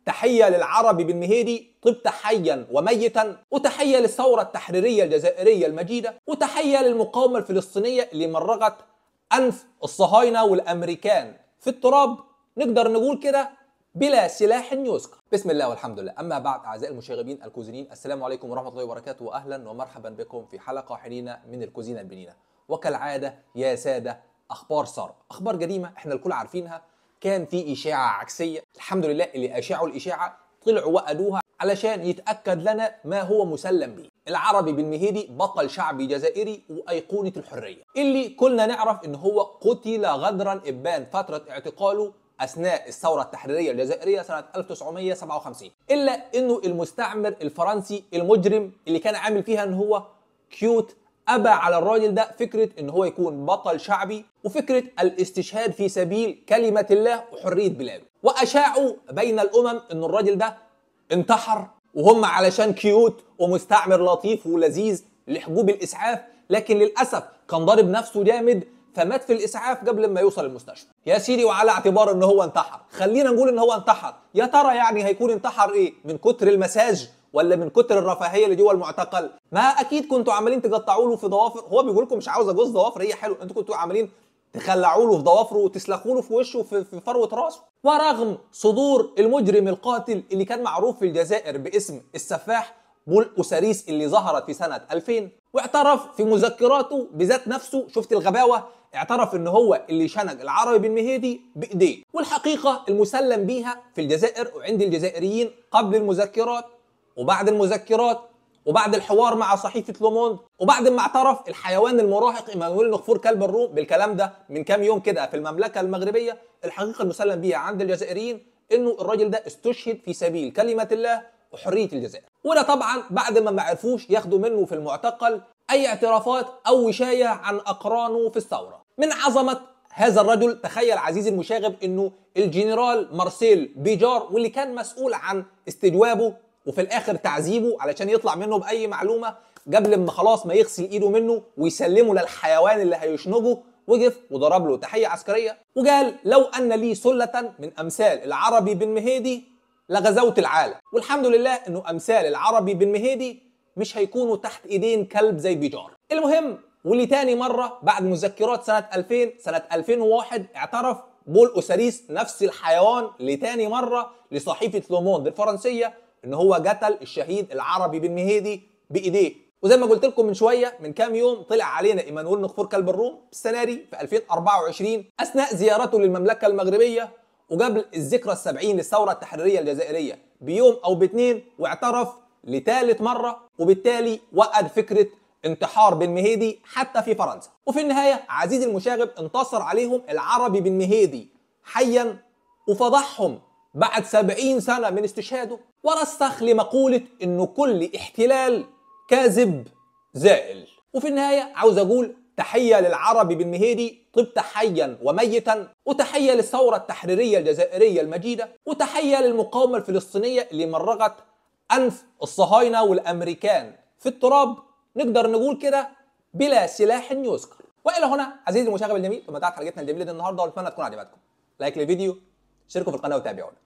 تحية للعربي بالمهيدي طبت حيا وميتا وتحية للثورة التحريرية الجزائرية المجيدة وتحية للمقاومة الفلسطينية اللي مرغت أنف الصهاينة والأمريكان في التراب نقدر نقول كده بلا سلاح يذكر بسم الله والحمد لله أما بعد أعزائي المشاغبين الكوزينين السلام عليكم ورحمة الله وبركاته وأهلا ومرحبا بكم في حلقة حنينة من الكوزينة البنينة وكالعادة يا سادة أخبار صار أخبار قديمة إحنا الكل عارفينها كان في إشاعة عكسية الحمد لله اللي أشاعوا الإشاعة طلعوا وقدوها علشان يتأكد لنا ما هو مسلم به العربي بالمهيدي بطل شعبي جزائري وأيقونة الحرية اللي كلنا نعرف إن هو قتل غدرا إبان فترة اعتقاله أثناء الثورة التحريرية الجزائرية سنة 1957 إلا إنه المستعمر الفرنسي المجرم اللي كان عامل فيها إن هو كيوت أبى على الراجل ده فكرة إن هو يكون بطل شعبي وفكرة الاستشهاد في سبيل كلمة الله وحرية بلاده وأشاعوا بين الأمم إن الراجل ده انتحر وهم علشان كيوت ومستعمر لطيف ولذيذ لحبوب الإسعاف لكن للأسف كان ضارب نفسه جامد فمات في الاسعاف قبل ما يوصل المستشفى يا سيدي وعلى اعتبار ان هو انتحر خلينا نقول ان هو انتحر يا ترى يعني هيكون انتحر ايه من كتر المساج ولا من كتر الرفاهيه اللي جوه المعتقل ما اكيد كنتوا عمالين تقطعوا له في ضوافر هو بيقول لكم مش عاوز اجوز ضوافر هي حلو انتوا كنتوا عمالين تخلعوا له في ضوافره وتسلخوا له في وشه في, في فروه راسه ورغم صدور المجرم القاتل اللي كان معروف في الجزائر باسم السفاح بول أساريس اللي ظهرت في سنة 2000 واعترف في مذكراته بذات نفسه شفت الغباوة اعترف ان هو اللي شنق العربي بن مهيدي بايديه والحقيقة المسلم بيها في الجزائر وعند الجزائريين قبل المذكرات وبعد المذكرات وبعد الحوار مع صحيفة لوموند وبعد ما اعترف الحيوان المراهق ايمانويل نخفور كلب الروم بالكلام ده من كام يوم كده في المملكة المغربية الحقيقة المسلم بيها عند الجزائريين انه الراجل ده استشهد في سبيل كلمة الله وحرية الجزائر وده طبعا بعد ما ما عرفوش ياخدوا منه في المعتقل اي اعترافات او وشاية عن اقرانه في الثورة من عظمة هذا الرجل تخيل عزيزي المشاغب انه الجنرال مارسيل بيجار واللي كان مسؤول عن استجوابه وفي الاخر تعذيبه علشان يطلع منه باي معلومه قبل ما خلاص ما يغسل ايده منه ويسلمه للحيوان اللي هيشنجه وقف وضرب له تحيه عسكريه وقال لو ان لي سله من امثال العربي بن مهيدي لغزوت العالم والحمد لله انه امثال العربي بن مهيدي مش هيكونوا تحت ايدين كلب زي بيجار المهم واللي تاني مرة بعد مذكرات سنة 2000 سنة 2001 اعترف بول أوساريس نفس الحيوان لتاني مرة لصحيفة لوموند الفرنسية ان هو قتل الشهيد العربي بن مهيدي بايديه وزي ما قلت لكم من شويه من كام يوم طلع علينا ايمانويل نخفور كلب الروم السنه دي في 2024 اثناء زيارته للمملكه المغربيه وقبل الذكرى السبعين للثوره التحريريه الجزائريه بيوم او باتنين واعترف لثالث مره وبالتالي وقد فكره انتحار بن مهيدي حتى في فرنسا وفي النهايه عزيزي المشاغب انتصر عليهم العربي بن مهيدي حيا وفضحهم بعد سبعين سنة من استشهاده ورسخ لمقولة انه كل احتلال كاذب زائل وفي النهاية عاوز اقول تحية للعربي بن مهيدي طبت حيا وميتا وتحية للثورة التحريرية الجزائرية المجيدة وتحية للمقاومة الفلسطينية اللي مرغت أنف الصهاينة والأمريكان في التراب نقدر نقول كده بلا سلاح يذكر والى هنا عزيزي المشاغب الجميل ثم حلقتنا الجميله دي النهارده ونتمنى تكون عجبتكم لايك للفيديو اشتركوا في القناه وتابعونا